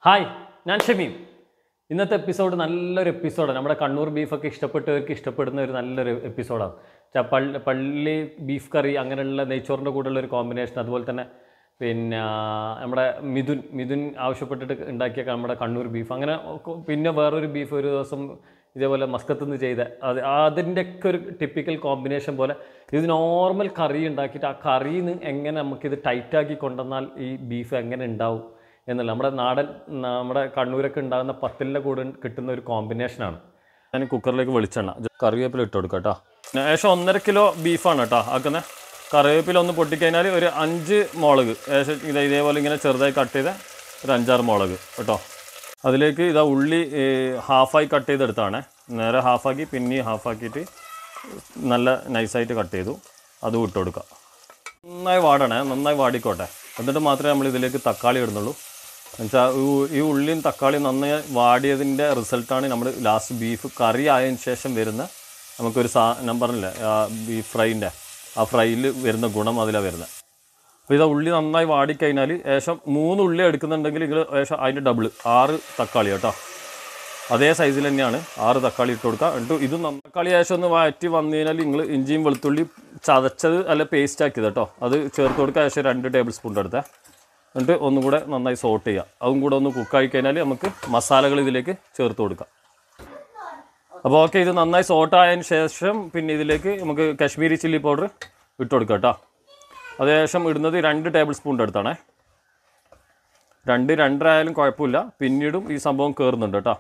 Hi ഞാൻ ഷമീം ഇന്നത്തെ episode നല്ലൊരു എപ്പിസോഡാണ് നമ്മുടെ കണ്ണൂർ ബീഫൊക്കെ ഇഷ്ടപ്പെട്ടവർക്ക് ഇഷ്ടപ്പെടുന്ന ഒരു നല്ലൊരു എപ്പിസോഡാണ് ച- പള്ളി പള്ളി ബീഫ് കറി അങ്ങനെയുള്ള നെയ്ച്ചോറിൻ്റെ കൂടെയുള്ള ഒരു കോമ്പിനേഷൻ അതുപോലെ തന്നെ പിന്നെ നമ്മുടെ മിഥുൻ മിഥുൻ ആവശ്യപ്പെട്ടിട്ട് ഉണ്ടാക്കിയ നമ്മുടെ കണ്ണൂർ ബീഫ് അങ്ങനെ ഒക്കെ- പിന്നെ വേറൊരു ബീഫ് ഒരു ദിവസം ഇതേപോലെ മസ്കത്ത് നിന്ന് ചെയ്ത അത് അതിൻ്റെയൊക്കെ ഒരു ടിപ്പിക്കൽ കോമ്പിനേഷൻ പോലെ ഇത് നോർമൽ കറി ഉണ്ടാക്കിയിട്ട് ആ കറിയിൽ നിന്ന് എങ്ങനെ നമുക്കിത് ടൈറ്റാക്കി കൊണ്ടുവന്നാൽ ഈ ബീഫ് എങ്ങനെ ഉണ്ടാവും എന്നല്ല നമ്മുടെ നാടൻ നമ്മുടെ കണ്ണൂരൊക്കെ ഉണ്ടാകുന്ന പത്തിലിൻ്റെ കൂടെ കിട്ടുന്ന ഒരു കോമ്പിനേഷനാണ് ഞാൻ കുക്കറിലേക്ക് വെളിച്ചെണ്ണ ജ- കറിവേപ്പില ഇട്ട് കൊടുക്കാം കേട്ടോ ഏകദേശം ഒന്നര കിലോ ബീഫാണ് കേട്ടോ ആക്കുന്നത് കറിവേപ്പില ഒന്ന് പൊട്ടിക്കഴിഞ്ഞാൽ ഒരു അഞ്ച് മുളക് ഏകദേശം ഇത് ഇതേപോലെ ഇങ്ങനെ ചെറുതായി കട്ട് ചെയ്ത ഒരു അഞ്ചാറ് മുളക് കേട്ടോ അതിലേക്ക് ഇതാ ഉള്ളി ഹാഫായി കട്ട് ചെയ്തെടുത്താണ് നേരെ ഹാഫാക്കി പിന്നെ ഹാഫാക്കിയിട്ട് നല്ല നൈസായിട്ട് കട്ട് ചെയ്തു അതും ഇട്ട് കൊടുക്കുക നന്നായി വാടണേ നന്നായി വാടിക്കോട്ടെ എന്നിട്ട് മാത്രമേ നമ്മൾ ഇതിലേക്ക് തക്കാളി ഇടുന്നുള്ളൂ എന്നുവെച്ചാൽ ഈ ഉള്ളിയും തക്കാളിയും നന്നായി വാടിയതിൻ്റെ റിസൾട്ടാണ് നമ്മൾ ലാസ്റ്റ് ബീഫ് കറി ആയതിനു ശേഷം വരുന്ന നമുക്കൊരു സാ ഞാൻ പറഞ്ഞില്ലേ ആ ബീഫ് ഫ്രൈൻ്റെ ആ ഫ്രൈയിൽ വരുന്ന ഗുണം അതിലാണ് വരുന്നത് അപ്പോൾ ഇതാ ഉള്ളി നന്നായി വാടിക്കഴിഞ്ഞാൽ ഏകദേശം മൂന്ന് ഉള്ളി എടുക്കുന്നുണ്ടെങ്കിൽ നിങ്ങൾ ഏകദേശം അതിൻ്റെ ഡബിൾ ആറ് തക്കാളി കേട്ടോ അതേ സൈസിൽ തന്നെയാണ് ആറ് തക്കാളി ഇട്ട് കൊടുക്കുക എന്നിട്ട് ഇത് നന്ന- തക്കാളി ഏകദേശം ഒന്ന് വഴറ്റി വന്നു കഴിഞ്ഞാൽ നിങ്ങൾ ഇഞ്ചിയും വെളുത്തുള്ളി ചതച്ചത് അല്ല പേസ്റ്റ് ആക്കിയത് കേട്ടോ അത് ചേർത്ത് കൊടുക്കുക ഏകദേശം രണ്ട് ടേബിൾ സ്പൂൺ എടുത്തേ എന്നിട്ട് ഒന്നും കൂടെ നന്നായി സോട്ട് ചെയ്യുക അതും കൂടെ ഒന്ന് കുക്കായി കഴിഞ്ഞാൽ നമുക്ക് മസാലകൾ ഇതിലേക്ക് ചേർത്ത് കൊടുക്കാം അപ്പോൾ ഓക്കെ ഇത് നന്നായി സോട്ട് ആയതിന് ശേഷം പിന്നെ ഇതിലേക്ക് നമുക്ക് കാശ്മീരി ചില്ലി പൗഡർ ഇട്ട് കൊടുക്കാം കേട്ടോ അത് ശേഷം ഇടുന്നത് രണ്ട് ടേബിൾ സ്പൂണിൻ്റെ അടുത്താണേ രണ്ട് രണ്ടര ആയാലും കുഴപ്പമില്ല പിന്നീടും ഈ സംഭവം കയറുന്നുണ്ട് കേട്ടോ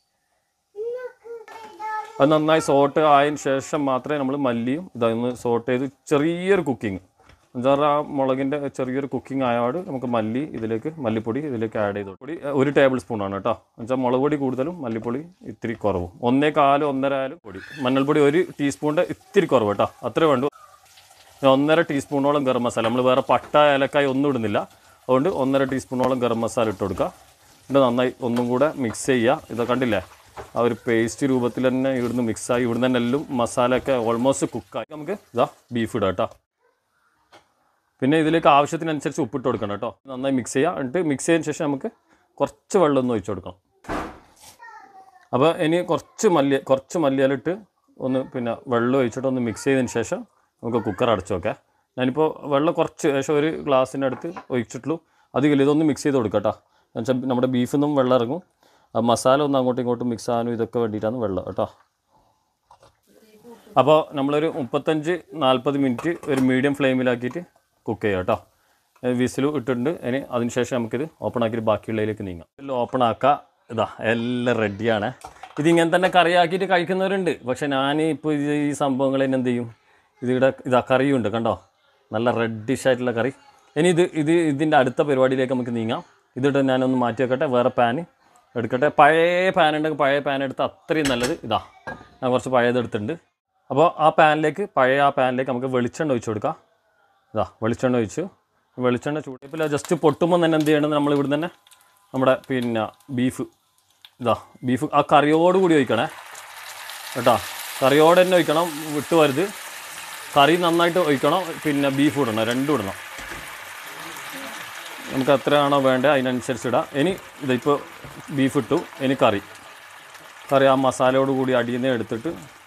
അത് നന്നായി സോട്ട് ആയതിന് ശേഷം മാത്രമേ നമ്മൾ മല്ലിയും ഇതൊന്ന് സോട്ട് ചെയ്ത് ചെറിയൊരു കുക്കിംഗ് എന്നുവെച്ചാൽ ആ മുളകിൻ്റെ ചെറിയൊരു കുക്കിംഗ് ആയപാട് നമുക്ക് മല്ലി ഇതിലേക്ക് മല്ലിപ്പൊടി ഇതിലേക്ക് ആഡ് ചെയ്ത് പൊടി ഒരു ടേബിൾ സ്പൂണാണ് കേട്ടോ എന്നുവെച്ചാൽ മുളക് പൊടി കൂടുതലും മല്ലിപ്പൊടി ഇത്തിരി കുറവും ഒന്നേ കാലും ഒന്നര ആയാലും പൊടി മഞ്ഞൾപ്പൊടി ഒരു ടീസ്പൂണിൻ്റെ ഇത്തിരി കുറവ് കേട്ടോ അത്രേ വേണ്ടു ഞാൻ ഒന്നര ടീസ്പൂണോളം ഗരം മസാല നമ്മൾ വേറെ പട്ട ഏലക്കായ ഒന്നും ഇടുന്നില്ല അതുകൊണ്ട് ഒന്നര ടീസ്പൂണോളം ഗരം മസാല ഇട്ട് കൊടുക്കുക എന്നിട്ട് നന്നായി ഒന്നും കൂടെ മിക്സ് ചെയ്യുക ഇത് കണ്ടില്ലേ ആ ഒരു പേസ്റ്റ് രൂപത്തിൽ തന്നെ ഇവിടുന്ന് മിക്സായി ഇവിടുന്ന് തന്നെ എല്ലാം മസാലയൊക്കെ ഓൾമോസ്റ്റ് കുക്കായി നമുക്ക് ഇതാ ബീഫ് ഇടാം കേട്ടോ പിന്നെ ഇതിലേക്ക് ആവശ്യത്തിനനുസരിച്ച് ഉപ്പിട്ട് കൊടുക്കണം കേട്ടോ നന്നായി മിക്സ് ചെയ്യുക എന്നിട്ട് മിക്സ് ചെയ്തതിന് ശേഷം നമുക്ക് കുറച്ച് വെള്ളം ഒന്ന് ഒഴിച്ചു കൊടുക്കണം അപ്പോൾ ഇനി കുറച്ച് മല്ലി കുറച്ച് മല്ലിയിലിട്ട് ഒന്ന് പിന്നെ വെള്ളം ഒഴിച്ചിട്ട് ഒന്ന് മിക്സ് ചെയ്തതിന് ശേഷം നമുക്ക് കുക്കർ അടച്ചു വെക്കാം ഞാനിപ്പോൾ വെള്ളം കുറച്ച് ഏകദേശം ഒരു ഗ്ലാസ്സിൻ്റെ അടുത്ത് ഒഴിച്ചിട്ടുള്ളൂ അധികം ഇതൊന്ന് മിക്സ് ചെയ്ത് കൊടുക്കാം കേട്ടോ എന്നുവെച്ചാൽ നമ്മുടെ ബീഫിൽ നിന്നും വെള്ളം ഇറങ്ങും ആ മസാല ഒന്ന് അങ്ങോട്ടും ഇങ്ങോട്ടും മിക്സ് ആകാനും ഇതൊക്കെ വേണ്ടിയിട്ടാണ് വെള്ളം കേട്ടോ അപ്പോൾ നമ്മളൊരു മുപ്പത്തഞ്ച് നാൽപ്പത് മിനിറ്റ് ഒരു മീഡിയം ഫ്ലെയിമിലാക്കിയിട്ട് കുക്ക് ചെയ്യാം കേട്ടോ വിസിൽ ഇട്ടിട്ടുണ്ട് ഇനി അതിനുശേഷം നമുക്കിത് ഓപ്പൺ ആക്കിയിട്ട് ബാക്കിയുള്ളതിലേക്ക് നീങ്ങാം എല്ലാം ഓപ്പൺ ആക്കാം ഇതാ എല്ലാം റെഡിയാണ് ഇതിങ്ങനെ തന്നെ കറിയാക്കിയിട്ട് കഴിക്കുന്നവരുണ്ട് പക്ഷേ ഞാൻ ഇപ്പോൾ ഇത് ഈ സംഭവങ്ങൾ തന്നെ എന്ത് ചെയ്യും ഇതിവിടെ ഇതാ കറിയുണ്ട് കണ്ടോ നല്ല റെഡിഷ് ആയിട്ടുള്ള കറി ഇനി ഇത് ഇത് ഇതിൻ്റെ അടുത്ത പരിപാടിയിലേക്ക് നമുക്ക് നീങ്ങാം ഇതിട്ട് ഞാനൊന്ന് മാറ്റി വെക്കട്ടെ വേറെ പാന് എടുക്കട്ടെ പഴയ പാൻ ഉണ്ടെങ്കിൽ പഴയ പാൻ എടുത്ത് അത്രയും നല്ലത് ഇതാ ഞാൻ കുറച്ച് പഴയത് എടുത്തിട്ടുണ്ട് അപ്പോൾ ആ പാനിലേക്ക് പഴയ ആ പാനിലേക്ക് നമുക്ക് വെളിച്ചെണ്ണ ഒഴിച്ച് കൊടുക്കാം ഇതാ വെളിച്ചെണ്ണ ഒഴിച്ചു വെളിച്ചെണ്ണ ചൂടേപ്പില്ല ജസ്റ്റ് പൊട്ടുമ്പോൾ തന്നെ എന്ത് ചെയ്യണം നമ്മൾ ഇവിടുന്ന് തന്നെ നമ്മുടെ പിന്നെ ബീഫ് ഇതാ ബീഫ് ആ കറിയോട് കൂടി ഒഴിക്കണേ കേട്ടോ കറിയോടെ തന്നെ ഒഴിക്കണം വിട്ടു വരുത് കറി നന്നായിട്ട് ഒഴിക്കണം പിന്നെ ബീഫ് ഇടണം രണ്ടും ഇടണം നമുക്ക് എത്രയാണോ വേണ്ടത് അതിനനുസരിച്ച് ഇടാം ഇനി ഇതിപ്പോൾ ബീഫ് ഇട്ടു ഇനി കറി കറി ആ മസാലയോട് കൂടി അടിയിൽ നിന്ന് എടുത്തിട്ട്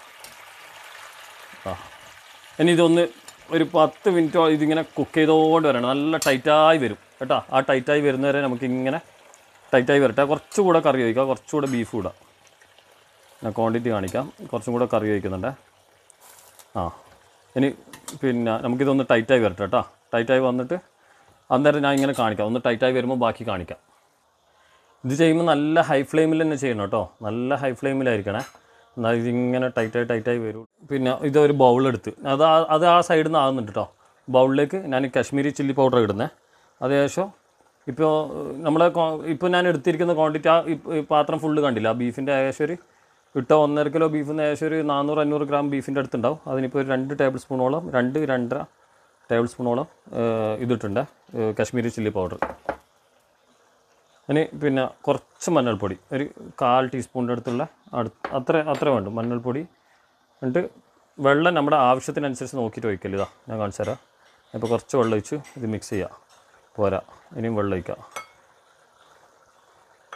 ആ ഇനി ഇതൊന്ന് ഒരു പത്ത് മിനിറ്റോ ഇതിങ്ങനെ കുക്ക് ചെയ്തുകൊണ്ട് വരണം നല്ല ടൈറ്റായി വരും കേട്ടോ ആ ടൈറ്റായി വരുന്നവരെ നമുക്ക് ഇങ്ങനെ ടൈറ്റായി വരട്ടെ കുറച്ചുകൂടെ കറി ഒഴിക്കുക കുറച്ചുകൂടെ ബീഫ് ഇടാം ഞാൻ ക്വാണ്ടിറ്റി കാണിക്കാം കുറച്ചും കൂടെ കറി ഒഴിക്കുന്നുണ്ട് ആ ഇനി പിന്നെ നമുക്കിതൊന്ന് ടൈറ്റായി വരട്ടെ കേട്ടോ ടൈറ്റായി വന്നിട്ട് അന്നേരം ഞാൻ ഇങ്ങനെ കാണിക്കാം ഒന്ന് ടൈറ്റായി വരുമ്പോൾ ബാക്കി കാണിക്കാം ഇത് ചെയ്യുമ്പോൾ നല്ല ഹൈ ഫ്ലെയിമിൽ തന്നെ ചെയ്യണം കേട്ടോ നല്ല ഹൈ ഫ്ലെയിമിലായിരിക്കണേ എന്നാൽ ഇതിങ്ങനെ ടൈറ്റായി ടൈറ്റായി വരും പിന്നെ ഇതൊരു ബൗളെടുത്ത് അത് ആ- അത് ആ സൈഡിൽ നിന്ന് ആകുന്നുണ്ട് കേട്ടോ ബൗളിലേക്ക് ഞാൻ കാശ്മീരി ചില്ലി പൗഡർ ഇടുന്നത് അത് ശേഷം ഇപ്പോൾ നമ്മുടെ ഇപ്പോൾ ഞാൻ എടുത്തിരിക്കുന്ന ക്വാണ്ടിറ്റി ആ ഇപ്പ- ഈ പാത്രം ഫുള്ള് കണ്ടില്ല ആ ബീഫിൻ്റെ ഏകദേശം ഒരു ഇട്ട ഒന്നര കിലോ ബീഫിന് ഏകദേശം ഒരു നാനൂറ് അഞ്ഞൂറ് ഗ്രാം ബീഫിൻ്റെ അടുത്തുണ്ടാവും അതിനിപ്പോൾ ഒരു രണ്ട് ടേബിൾ സ്പൂണോളം രണ്ട് രണ്ടര ടേബിൾ സ്പൂണോളം ഏഹ്, ഇതിട്ടുണ്ട് ഏഹ്, കാശ്മീരി ചില്ലി പൗഡർ ഇനി പിന്നെ കുറച്ച് മഞ്ഞൾപ്പൊടി ഒരു കാൽ ടീസ്പൂണിൻ്റെ അടുത്തുള്ള അടുത്ത് അത്ര അത്ര വേണ്ട മഞ്ഞൾപ്പൊടി എന്നിട്ട് വെള്ളം നമ്മുടെ ആവശ്യത്തിനനുസരിച്ച് നോക്കിയിട്ട് ഒഴിക്കല് ഇതാ ഞാൻ കാണിച്ചു തരാം ഇപ്പോൾ കുറച്ച് വെള്ളം ഒഴിച്ച് ഇത് മിക്സ് ചെയ്യുക പോരാ ഇനിയും വെള്ളം ഒഴിക്കുക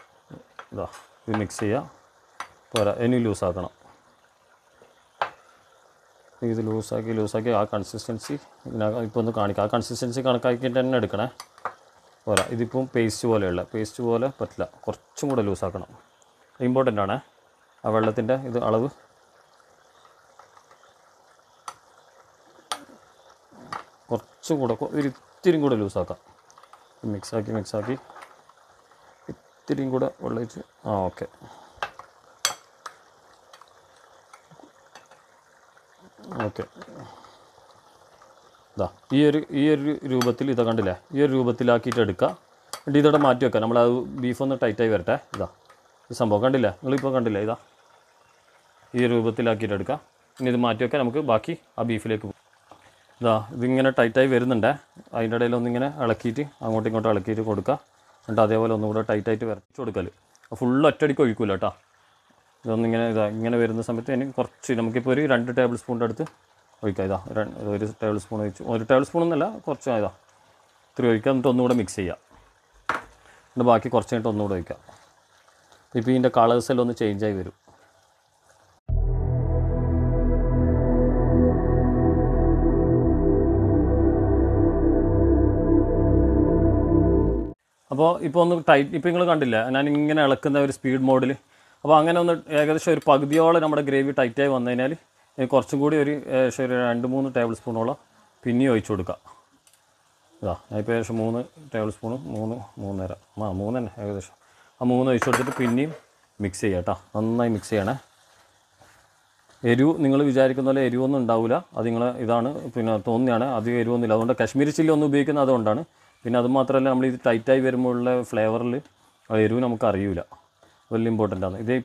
ഇതാ ഇത് മിക്സ് ചെയ്യുക പോരാ ഇനി ലൂസാക്കണം ഇത് ലൂസാക്കി ലൂസാക്കി ആ കൺസിസ്റ്റൻസി ഇതിനകം ഇപ്പോൾ ഒന്ന് കാണിക്കാം ആ കൺസിസ്റ്റൻസി കണക്കാക്കിയിട്ട് തന്നെ എടുക്കണേ പോരാ ഇതിപ്പം പേസ്റ്റ് പോലെയുള്ള പേസ്റ്റ് പോലെ പറ്റില്ല കുറച്ചും കൂടെ ലൂസാക്കണം ഇമ്പോർട്ടൻ്റ് ആണ് ആ വെള്ളത്തിൻ്റെ ഇത് അളവ് കുറച്ചും കൂടെ കൊ- ഒരു ഇത്തിരിയും കൂടെ ലൂസാക്കാം മിക്സാക്കി മിക്സാക്കി ഇത്തിരിയും കൂടെ വെള്ളം ഒഴിച്ച് ആ ഓക്കെ ഓക്കെ ഇതാ ഈ ഒരു ഈ ഒരു രൂപത്തിൽ ഇതാ കണ്ടില്ലേ ഈ ഒരു രൂപത്തിലാക്കിയിട്ട് എടുക്കുക എന്നിട്ട് ഇതോടെ മാറ്റി വെക്കാം നമ്മൾ അത് ബീഫ് ഒന്ന് ടൈറ്റായി വരട്ടെ ഇതാ ഈ സംഭവം കണ്ടില്ലേ നിങ്ങളിപ്പോൾ കണ്ടില്ലേ ഇതാ ഈ രൂപത്തിലാക്കിയിട്ട് എടുക്കുക ഇനി ഇത് മാറ്റി വെക്കാം നമുക്ക് ബാക്കി ആ ബീഫിലേക്ക് പോകും ഇതാ ഇതിങ്ങനെ ടൈറ്റായി വരുന്നുണ്ടേ അതിൻ്റെ ഇടയിൽ ഒന്നിങ്ങനെ ഇളക്കിയിട്ട് അങ്ങോട്ടും ഇങ്ങോട്ടും ഇളക്കിയിട്ട് കൊടുക്കുക എന്നിട്ട് അതേപോലെ ഒന്നുകൂടെ ടൈറ്റായിട്ട് വരച്ച് കൊടുക്കൽ ഫുള്ള് ഒറ്റയടിക്ക് ഒഴിക്കൂല കേട്ടോ ഇതൊന്നിങ്ങനെ ഇതാ ഇങ്ങനെ വരുന്ന സമയത്ത് എനിക്ക് കുറച്ച് നമുക്കിപ്പോൾ ഒരു രണ്ട് ടേബിൾ സ്പൂണിൻ്റെ അടുത്ത് ഒഴിക്കാം ഇതാ ര- ഒരു ടേബിൾ സ്പൂൺ ഒഴിച്ച് ഒരു ടേബിൾ സ്പൂൺ എന്നല്ല കുറച്ച് ഇതാ ഇത്തിരി ഒഴിക്കുക എന്നിട്ട് ഒന്നുകൂടെ മിക്സ് ചെയ്യുക എന്നിട്ട് ബാക്കി കുറച്ച് കഴിഞ്ഞിട്ട് ഒന്നുകൂടെ ഒഴിക്കുക ഇപ്പോൾ ഇതിൻ്റെ കളേഴ്സ് എല്ലാം ഒന്ന് ചേഞ്ച് ആയി വരും അപ്പോൾ ഇപ്പോൾ ഒന്ന് ടൈറ്റ് ഇപ്പോൾ നിങ്ങൾ കണ്ടില്ല ഞാൻ ഇങ്ങനെ ഇളക്കുന്ന ഒരു സ്പീഡ് മോഡിൽ അപ്പോൾ അങ്ങനെ ഒന്ന് ഏകദേശം ഒരു പകുതിയോളം നമ്മുടെ ഗ്രേവി ടൈറ്റായി വന്നു കഴിഞ്ഞാൽ ഇനി കുറച്ചും കൂടി ഒരു ഏകദേശം ഒരു രണ്ട് മൂന്ന് ടേബിൾ സ്പൂണോളം പിന്നെയും ഒഴിച്ചു കൊടുക്കുക ഇതാ ഞാൻ ഇപ്പോൾ ഏകദേശം മൂന്ന് ടേബിൾ സ്പൂണും മൂന്ന് മൂന്നര ആ മൂന്ന് തന്നെ ഏകദേശം ആ മൂന്ന് ഒഴിച്ചു കൊടുത്തിട്ട് പിന്നെയും മിക്സ് ചെയ്യുക കേട്ടോ നന്നായി മിക്സ് ചെയ്യണേ എരിവ് നിങ്ങൾ വിചാരിക്കുന്ന പോലെ എരിവൊന്നും ഉണ്ടാവില്ല അത് നിങ്ങൾ ഇതാണ് പിന്നെ തോന്നിയാണ് അധികം എരിവൊന്നുമില്ല അതുകൊണ്ട് കാശ്മീരി ചില്ലി ഒന്നും ഉപയോഗിക്കുന്നത് അതുകൊണ്ടാണ് പിന്നെ അത് മാത്രമല്ല നമ്മൾ ഇത് ടൈറ്റായി വരുമ്പോഴുള്ള ഫ്ലേവറിൽ എരിവ് നമുക്ക് അറിയില്ല വലിയ ഇമ്പോർട്ടൻ്റ് ആണ് ഇതേ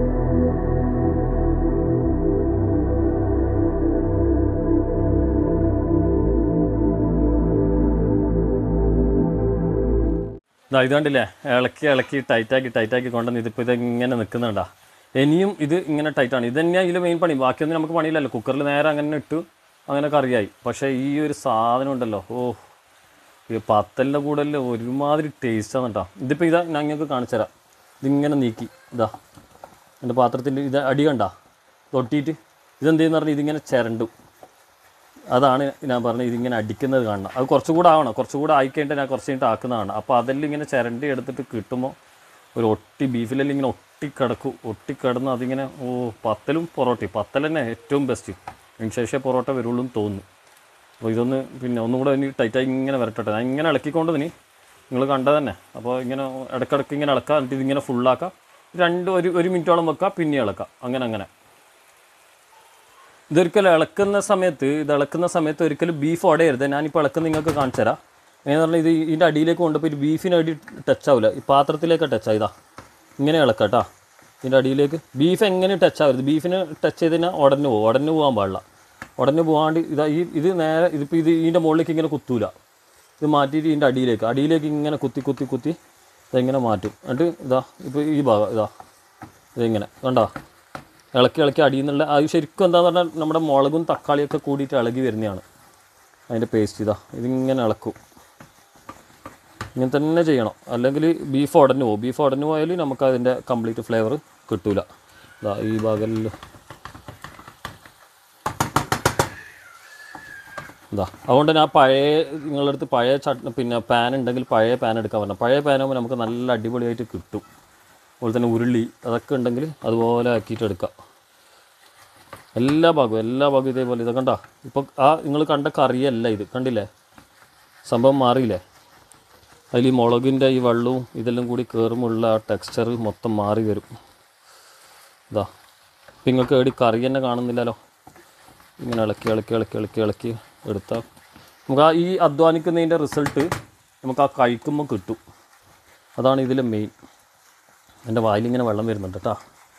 ഇതാ ഇത് കണ്ടില്ലേ ഇളക്കി ഇളക്കി ടൈറ്റാക്കി ടൈറ്റാക്കി കൊണ്ടുവന്ന് ഇതിപ്പോൾ ഇത് ഇങ്ങനെ നിൽക്കുന്നുണ്ടാ ഇനിയും ഇത് ഇങ്ങനെ ടൈറ്റാണ് ഇത് തന്നെയാണ് ഇതിൽ മെയിൻ പണി ബാക്കിയൊന്നും നമുക്ക് പണിയില്ലല്ലോ കുക്കറിൽ നേരെ അങ്ങനെ ഇട്ടു അങ്ങനെ കറിയായി പക്ഷേ ഈ ഒരു സാധനം ഉണ്ടല്ലോ ഓ ഈ പത്തലിൻ്റെ കൂടെ അല്ലേ ഒരുമാതിരി ടേസ്റ്റാണ് കേട്ടോ ഇതിപ്പോൾ ഇതാ ഞാൻ നിങ്ങൾക്ക് കാണിച്ചു തരാം ഇതിങ്ങനെ നീക്കി ഇതാ എൻ്റെ പാത്രത്തിൻ്റെ ഇത് അടി കണ്ട തൊട്ടിയിട്ട് ഇതെന്ത് ചെയ്യുന്ന പറഞ്ഞാൽ ഇതിങ്ങനെ ചിരണ്ടും അതാണ് ഞാൻ പറഞ്ഞത് ഇതിങ്ങനെ അടിക്കുന്നത് കാണണം അത് കുറച്ചുകൂടെ ആവണം കുറച്ചുകൂടെ ആയിക്കഴിഞ്ഞിട്ട് ഞാൻ കുറച്ച് കഴിഞ്ഞിട്ട് ആക്കുന്നതാണ് അപ്പോൾ അതെല്ലാം ഇങ്ങനെ ചിരണ്ടി എടുത്തിട്ട് കിട്ടുമ്പോൾ ഒരു ഒട്ടി ബീഫിലെല്ലാം ഇങ്ങനെ ഒട്ടിക്കിടക്കും ഒട്ടിക്കിടന്ന് അതിങ്ങനെ ഓ പത്തലും പൊറോട്ടയും പത്തൽ തന്നെ ഏറ്റവും ബെസ്റ്റ് അതിന് ശേഷമേ പൊറോട്ട വരുള്ളൂ എന്ന് തോന്നുന്നു അപ്പോൾ ഇതൊന്ന് പിന്നെ ഒന്നും കൂടെ ഇനി ടൈറ്റായി ഇങ്ങനെ വരട്ടെ ഞാൻ ഇങ്ങനെ ഇളക്കിക്കൊണ്ട് ഇനി നിങ്ങൾ കണ്ടത് തന്നെ അപ്പോൾ ഇങ്ങനെ ഇടയ്ക്കിടയ്ക്ക് ഇങ്ങനെ ഇളക്കുക എന്നിട്ട് ഇതിങ്ങനെ ഫുള്ളാക്കാം രണ്ട് ഒരു ഒരു മിനിറ്റോളം വെക്കുക പിന്നെ ഇളക്കാം അങ്ങനെ അങ്ങനെ ഇതൊരിക്കലും ഇളക്കുന്ന സമയത്ത് ഇത് ഇളക്കുന്ന സമയത്ത് ഒരിക്കലും ബീഫ് ഉടയരുത് ഞാനിപ്പോൾ ഇളക്കുന്ന നിങ്ങൾക്ക് കാണിച്ചു തരാം എങ്ങനെ പറഞ്ഞാൽ ഇത് ഇതിൻ്റെ അടിയിലേക്ക് കൊണ്ടുപോയി ബീഫിന് അടി ടച്ച് ആവില്ല ഈ പാത്രത്തിലേക്ക് ടച്ച് ആയതാ ഇങ്ങനെ ഇളക്കാം കേട്ടോ ഇതിൻ്റെ അടിയിലേക്ക് ബീഫ് എങ്ങനെ ടച്ച് ആവരുത് ബീഫിന് ടച്ച് ചെയ്ത് കഴിഞ്ഞാൽ ഉടനെ പോകും ഉടനെ പോകാൻ പാടില്ല ഉടനെ പോകാണ്ട് ഇതാ ഈ ഇത് നേരെ ഇതിപ്പോൾ ഇത് ഇതിൻ്റെ മുകളിലേക്ക് ഇങ്ങനെ കുത്തൂല ഇത് മാറ്റിയിട്ട് ഇതിൻ്റെ അടിയിലേക്ക് അടിയിലേക്ക് ഇങ്ങനെ കുത്തി കുത്തി കുത്തി ഇതെങ്ങനെ മാറ്റും എന്നിട്ട് ഇതാ ഇപ്പോൾ ഈ ഭാഗം ഇതാ ഇതിങ്ങനെ കണ്ടോ ഇളക്കി ഇളക്കി അടിയിൽ നിന്നുള്ള അത് ശരിക്കും എന്താന്ന് പറഞ്ഞാൽ നമ്മുടെ മുളകും തക്കാളിയൊക്കെ കൂടിയിട്ട് ഇളകി വരുന്നതാണ് അതിൻ്റെ പേസ്റ്റ് ഇതാ ഇതിങ്ങനെ ഇളക്കും ഇങ്ങനെ തന്നെ ചെയ്യണം അല്ലെങ്കിൽ ബീഫ് ഉടഞ്ഞു പോകും ബീഫ് ഉടഞ്ഞു പോയാൽ നമുക്ക് അതിൻ്റെ കംപ്ലീറ്റ് ഫ്ലേവർ കിട്ടൂല ഇതാ ഈ ഭാഗത്തിൽ ഇതാ അതുകൊണ്ട് ഞാൻ പഴയ നിങ്ങളുടെ അടുത്ത് പഴയ ചട്ട് പിന്നെ പാൻ ഉണ്ടെങ്കിൽ പഴയ പാൻ എടുക്കാൻ പറഞ്ഞു പഴയ പാൻ ആകുമ്പോൾ നമുക്ക് നല്ല അടിപൊളിയായിട്ട് കിട്ടും അതുപോലെ തന്നെ ഉരുളി അതൊക്കെ ഉണ്ടെങ്കിൽ അതുപോലെ ആക്കിയിട്ട് എടുക്കാം എല്ലാ ഭാഗവും എല്ലാ ഭാഗവും ഇതേപോലെ ഇത് കണ്ട ഇപ്പോൾ ആ നിങ്ങൾ കണ്ട കറിയല്ല ഇത് കണ്ടില്ലേ സംഭവം മാറിയില്ലേ അതിൽ ഈ മുളകിൻ്റെ ഈ വെള്ളവും ഇതെല്ലാം കൂടി കയറുമുള്ള ആ ടെക്സ്ചർ മൊത്തം മാറി വരും ഇതാ ഇപ്പം നിങ്ങൾക്ക് എവിടെ കറി തന്നെ കാണുന്നില്ലല്ലോ ഇങ്ങനെ ഇളക്കി ഇളക്കി ഇളക്കി ഇളക്കി ഇളക്കി എടുത്താൽ നമുക്ക് ആ ഈ അധ്വാനിക്കുന്നതിൻ്റെ റിസൾട്ട് നമുക്ക് ആ കഴിക്കുമ്പോൾ കിട്ടും അതാണ് ഇതിലെ മെയിൻ എൻ്റെ വായിലിങ്ങനെ വെള്ളം വരുന്നുണ്ട് കേട്ടോ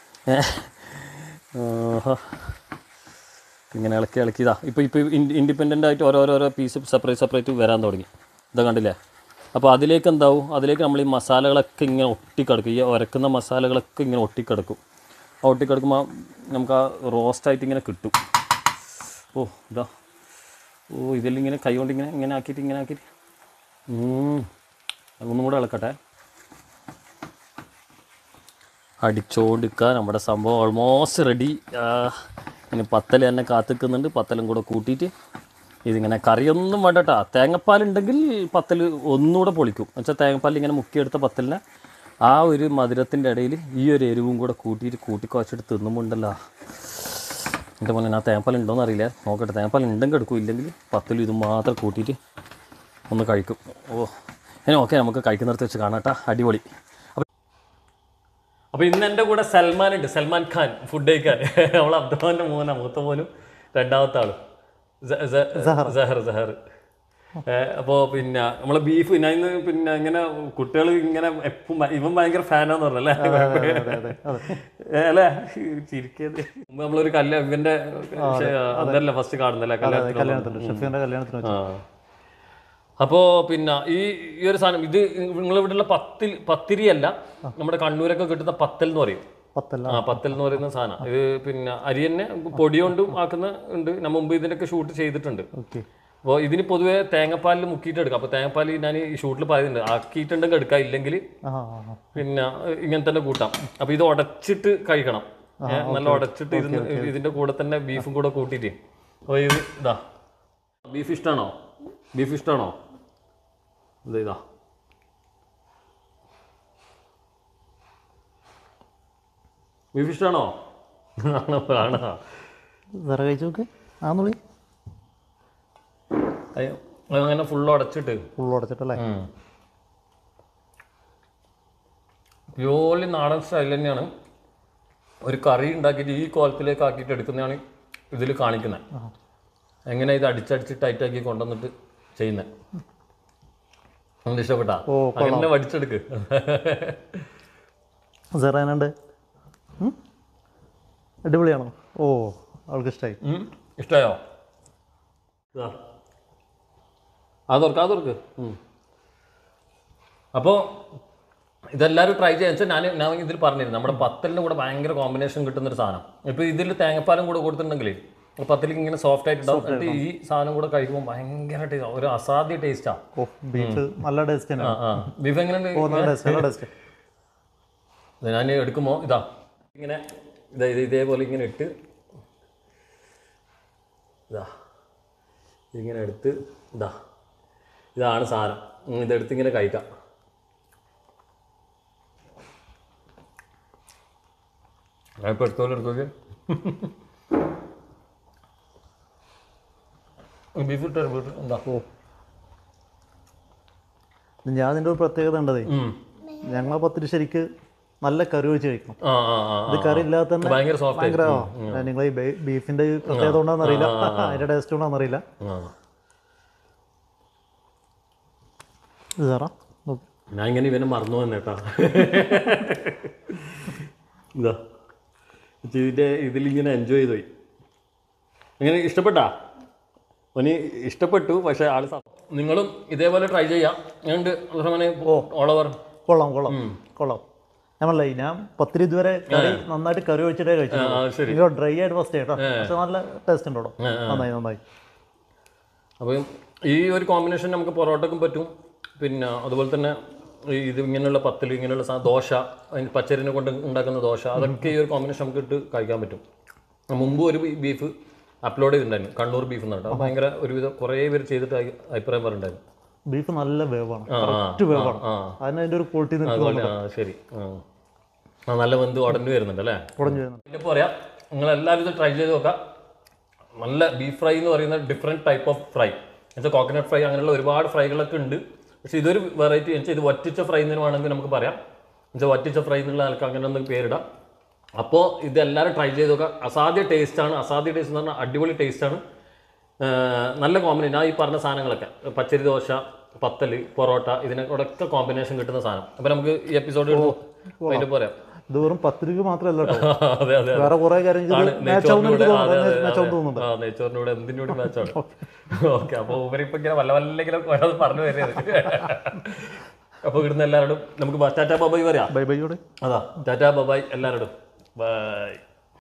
ഇങ്ങനെ ഇളക്കി ഇളക്കിയതാ ഇപ്പോൾ ഇപ്പോൾ ഇൻഡിപെൻഡൻ്റ് ആയിട്ട് ഓരോരോരോ പീസ് സെപ്പറേറ്റ് സെപ്പറേറ്റ് വരാൻ തുടങ്ങി ഇതാ കണ്ടില്ലേ അപ്പോൾ അതിലേക്ക് എന്താവും അതിലേക്ക് നമ്മൾ ഈ മസാലകളൊക്കെ ഇങ്ങനെ ഒട്ടിക്കിടക്കും ഈ ഉരക്കുന്ന മസാലകളൊക്കെ ഇങ്ങനെ ഒട്ടിക്കിടക്കും ആ ഒട്ടിക്കിടക്കുമ്പോൾ നമുക്ക് ആ റോസ്റ്റായിട്ട് ഇങ്ങനെ കിട്ടും ഓ ഇതാ ഓ ഇതെല്ലാം ഇങ്ങനെ കൈ കൊണ്ട് ഇങ്ങനെ ഇങ്ങനെ ആക്കിയിട്ട് ഇങ്ങനെ ആക്കിയിട്ട് ഉം. ഒന്നും കൂടെ ഇളക്കട്ടെ അടിച്ചോണ്ടിരിക്കുക നമ്മുടെ സംഭവം ഓൾമോസ്റ്റ് റെഡി ഇനി പത്തൽ തന്നെ കാത്തിക്കുന്നുണ്ട് പത്തലും കൂടെ കൂട്ടിയിട്ട് ഇതിങ്ങനെ കറിയൊന്നും വേണ്ട കേട്ടോ തേങ്ങപ്പാലുണ്ടെങ്കിൽ പത്തൽ ഒന്നുകൂടെ പൊളിക്കും എന്നുവെച്ചാൽ തേങ്ങപ്പാൽ ഇങ്ങനെ മുക്കിയെടുത്ത പത്തലിനെ ആ ഒരു മധുരത്തിൻ്റെ ഇടയിൽ ഈ ഒരു എരിവും കൂടെ കൂട്ടിയിട്ട് കൂട്ടി കുഴച്ചിട്ട് തിന്നുമ്പോണ്ടല്ലോ എൻ്റെ പോലെ ആ തേങ്ങപ്പാൽ ഉണ്ടോയെന്ന് അറിയില്ല നോക്കട്ടെ തേങ്ങപ്പാൽ ഉണ്ടെങ്കിൽ എടുക്കും ഇല്ലെങ്കിൽ പത്തലും ഇതും മാത്രം കൂട്ടിയിട്ട് ഒന്ന് കഴിക്കും ഓ ഇനി ഓക്കെ നമുക്ക് കഴിക്കുന്നിടത്ത് വെച്ച് കാണാം കേട്ടോ അടിപൊളി അപ്പോൾ ഇന്ന് എൻ്റെ കൂടെ സൽമാൻ ഉണ്ട് സൽമാൻ ഖാൻ ഫുഡ് കഴിക്കാൻ നമ്മൾ അബ്ദുമാൻ്റെ മോനാ മൂത്ത മോനും രണ്ടാമത്തെ ആളും സ- സ- സഹർ സഹർ അപ്പോൾ പിന്നെ നമ്മളെ ബീഫ് ഞാൻ ഇന്ന് പിന്നെ ഇങ്ങനെ കുട്ടികൾ ഇങ്ങനെ എപ്പം ഇവൻ ഭയങ്കര ഫാനാന്ന് പറഞ്ഞല്ലേ ഏ, അല്ലേ ചിരിക്കത് മുമ്പ് നമ്മളൊരു കല്യാ ഇവന്റെ അതല്ല ഫസ്റ്റ് കാണുന്നല്ലേ കല്യാണത്തിന് കല്യാണത്തിന് ഷെഫിന്റെ കല്യാണത്തിന് വെച്ച്. ആ. അപ്പോ പിന്നെ ഈ ഈ ഒരു സാധനം ഇത് നിങ്ങളിവിടെയുള്ള പത്തിൽ പത്തിരിയല്ല നമ്മുടെ കണ്ണൂരൊക്കെ കിട്ടുന്ന പത്തൽ എന്ന് പറയും പത്തല്ല ആ പത്തൽ എന്ന് പറയുന്ന സാധനം ഇത് പിന്നെ അരി തന്നെ പൊടി കൊണ്ടും ആക്കുന്ന ഉണ്ട് ഞാൻ മുമ്പ് ഇതിനൊക്കെ ഷൂട്ട് ചെയ്തിട്ടുണ്ട് ഓക്കെ അപ്പോൾ ഇതിന് പൊതുവേ തേങ്ങാപ്പാലിൽ മുക്കിയിട്ട് എടുക്കാം അപ്പോൾ തേങ്ങാപ്പാൽ ഞാൻ ഈ ഷൂട്ടിൽ പറയുന്നുണ്ട് ആക്കിയിട്ടുണ്ടെങ്കിൽ എടുക്കാം ഇല്ലെങ്കിൽ ആ ആ, ആ. പിന്നെ ഇങ്ങനെ തന്നെ കൂട്ടാം അപ്പോൾ ഇത് ഉടച്ചിട്ട് കഴിക്കണം ഏ, നല്ല ഉടച്ചിട്ട് ഇരുന്ന് ഇതിന്റെ കൂടെ തന്നെ ബീഫും കൂടെ കൂട്ടിയിട്ട് അപ്പോൾ ഇത് ഇതാ ബീഫ് ഇഷ്ടമാണോ ബീഫ് ഇഷ്ടമാണോ ഇത് ഇതാ ബീഫ് ഇഷ്ടമാണോ ആണോ ആണോ വേറെ കഴിച്ചു നോക്ക് ആന്നുള്ളി അയ്യോ, അങ്ങനെ ഫുൾ ഉടച്ചിട്ട് ഫുൾ അടച്ചിട്ടല്ലേ പ്യൂർലി നാടൻ സ്റ്റൈൽ തന്നെയാണ് ഒരു കറി ഉണ്ടാക്കിയിട്ട് ഈ കോലത്തിലേക്ക് ആക്കിയിട്ട് എടുക്കുന്നതാണ് ഇതിൽ കാണിക്കുന്നത് എങ്ങനെ ഇത് അടിച്ചടിച്ച് ടൈറ്റാക്കി കൊണ്ടുവന്നിട്ട് ചെയ്യുന്നത് നമുക്ക് ഇഷ്ടപ്പെട്ടാ ഓ, അങ്ങനെ പഠിച്ചെടുക്ക് സെറാനുണ്ട് അടിപൊളിയാണോ ഓ അവൾക്ക് ഇഷ്ടമായി ഉം, ഇഷ്ടായോ ഇതാ. അതോർക്ക് അതോർക്ക് അപ്പോൾ ഇതെല്ലാവരും ട്രൈ ചെയ്യാൻ വെച്ചാൽ ഞാൻ ഞാൻ ഇതിൽ പറഞ്ഞിരുന്നു നമ്മുടെ പത്തലിൻ്റെ കൂടെ ഭയങ്കര കോമ്പിനേഷൻ കിട്ടുന്നൊരു സാധനം ഇപ്പോൾ ഇതിൽ തേങ്ങാപ്പാലും കൂടെ കൊടുത്തിട്ടുണ്ടെങ്കിൽ പത്തലിക്ക് ഇങ്ങനെ സോഫ്റ്റ് ആയിട്ടുണ്ടാവും എന്നിട്ട് ഈ സാധനം കൂടെ കഴിക്കുമ്പോൾ ഭയങ്കര ടേസ്റ്റ് ഒരു അസാധ്യ ടേസ്റ്റാണ് ഓ ബീഫ് നല്ല ടേസ്റ്റ് തന്നെ ആ ആ ബീഫ് എങ്ങനെയുണ്ട് ഓ നല്ല ടേസ്റ്റ് നല്ല ടേസ്റ്റ് ഇത് ഞാൻ എടുക്കുമ്പോൾ ഇതാ ഇങ്ങനെ ഇതാ ഇത് ഇതേപോലെ ഇങ്ങനെ ഇട്ട് ഇതാ ഇങ്ങനെ എടുത്ത് ഇതാ ഇതാണ് സാധനം ഉം, ഇതെടുത്ത് ഇങ്ങനെ കഴിക്കാം ഞാൻ ഇപ്പോൾ എടുത്തോലെ എടുത്തോക്കെ ബീഫ് ഇട്ടോ ബീഫ് എന്താ ഓ ഞാൻ അതിൻ്റെ ഒരു പ്രത്യേകത ഉണ്ടതേ ഉം. ഞങ്ങളെ പത്തിരി ശരിക്ക് നല്ല കറി ഒഴിച്ച് കഴിക്കണം ആ ആ ആ ഇത് കറി ഇല്ലാതെ തന്നെ ഭയങ്കര സോഫ്റ്റ് ഭയങ്കര നിങ്ങൾ ഈ ബീഫിന്റെ ഈ പ്രത്യേകത കൊണ്ടാന്ന് അറിയില്ല അതിന്റെ ടേസ്റ്റ് കൊണ്ടാന്ന് അറിയില്ല ആ ഇത് സാറാ നോക്ക്. ഞാൻ ഇങ്ങനെ ഇവനെ മറന്നു വന്നേട്ടാ ഇതാ ഇതിൻ്റെ ഇതിലിങ്ങനെ എൻജോയ് ചെയ്ത് പോയി ഇങ്ങനെ ഇഷ്ടപ്പെട്ടാ അവന് ഇഷ്ടപ്പെട്ടു പക്ഷേ ആള് സ- നിങ്ങളും ഇതേപോലെ ട്രൈ ചെയ്യാം ഞാനുണ്ട് അങ്ങനെ ഓളവർ കൊള്ളാം കൊള്ളാം കൊള്ളാം ഞാൻ പറഞ്ഞില്ലേ ഞാൻ പത്തിരി ഇതുവരെ കറി നന്നായിട്ട് കറി ഒഴിച്ചിട്ടേ കഴിച്ചു ആ ശരി നിങ്ങൾ ഡ്രൈ ആയിട്ട് ഫസ്റ്റ് കേട്ടോ പക്ഷെ നല്ല ടേസ്റ്റ് ഉണ്ടോ നന്നായി നന്നായി അപ്പോൾ ഈ ഒരു കോമ്പിനേഷൻ നമുക്ക് പൊറോട്ടക്കും പറ്റും പിന്നെ അതുപോലെ തന്നെ ഈ ഇത് ഇങ്ങനെയുള്ള പത്തൽ ഇങ്ങനെയുള്ള സാധനം ദോശ അതിന് പച്ചരിനെ കൊണ്ട് ഉണ്ടാക്കുന്ന ദോശ അതൊക്കെ ഈ ഒരു കോമ്പിനേഷൻ നമുക്ക് ഇട്ട് കഴിക്കാൻ പറ്റും മുമ്പ് ഒരു ബീഫ് അപ്ലോഡ് ചെയ്തിട്ടുണ്ടായിരുന്നു കണ്ണൂർ ബീഫ് എന്ന് പറഞ്ഞിട്ട് അത് ഭയങ്കര ഒരുവിധം കുറേ പേര് ചെയ്തിട്ട് അഭി- അഭിപ്രായം പറഞ്ഞിട്ടുണ്ടായിരുന്നു ബീഫ് നല്ല വേവാണ് ആ, ആ, കറക്റ്റ് വേവാണ് ആ അതിന് അതിന്റെ ഒരു ക്വാളിറ്റി അതുപോലെ ആ ശരി ആ ആ നല്ല വെന്ത് ഉടഞ്ഞു വരുന്നുണ്ട് അല്ലേ ഉടഞ്ഞു വരുന്നത് ഇതിപ്പോൾ പറയാം നിങ്ങൾ എല്ലാവരും ഇത് ട്രൈ ചെയ്ത് നോക്കാം നല്ല ബീഫ് ഫ്രൈ എന്ന് പറയുന്ന ഡിഫറെൻറ്റ് ടൈപ്പ് ഓഫ് ഫ്രൈ എന്നുവെച്ചാൽ കോക്കനട്ട് ഫ്രൈ അങ്ങനെയുള്ള ഒരുപാട് ഫ്രൈകളൊക്കെ ഉണ്ട് പക്ഷേ ഇതൊരു വെറൈറ്റി വെച്ചാൽ ഇത് വറ്റിച്ച ഫ്രൈ എന്ന് വേണമെങ്കിൽ നമുക്ക് പറയാം എന്നുവെച്ചാൽ വറ്റിച്ച ഫ്രൈ എന്നുള്ള ആൾക്ക് അങ്ങനെ ഒന്ന് പേരിടാം അപ്പോൾ ഇത് എല്ലാവരും ട്രൈ ചെയ്ത് നോക്കാം അസാധ്യ ടേസ്റ്റാണ് അസാധ്യ ടേസ്റ്റ് എന്ന് പറഞ്ഞാൽ അടിപൊളി ടേസ്റ്റാണ് നല്ല കോമ്പിനേഷൻ ആ ഈ പറഞ്ഞ സാധനങ്ങളൊക്കെ പച്ചരി ദോശ പത്തൽ പൊറോട്ട ഇതിനൊക്കെ കോമ്പിനേഷൻ കിട്ടുന്ന സാധനം അപ്പോൾ നമുക്ക് ഈ എപ്പിസോഡ് അതിൻ്റെ പറയാം ഇത് വെറും പത്ത് രൂപ മാത്രമല്ല കേട്ടോ അതെ അതെ വേറെ കുറെ കാര്യം ആണ് മാച്ച് ആവുന്ന എനിക്ക് നെയ്ച്ചോറിനൂടെ- അതെ, അതെ, തോന്നുന്നു മാച്ച് അതെ. ആവുന്ന തോന്നുന്നുണ്ട് ആ, നെയ്ച്ചോറിനൂടെ എന്തിൻ്റെ കൂടി മാച്ചാണ് ഓക്കെ അപ്പോൾ ഇവരിപ്പോ ഇങ്ങനെ വല്ല വല്ലെങ്കിലും ഓരോന്ന് പറഞ്ഞു വരുന്നത് അപ്പോൾ ഇവിടുന്ന് എല്ലാവരോടും നമുക്ക് ടാറ്റാ ബബായ് പറയാം ബൈ ബൈയോടെ അതാ ടാറ്റാ ബബായ് എല്ലാവരോടും ബൈ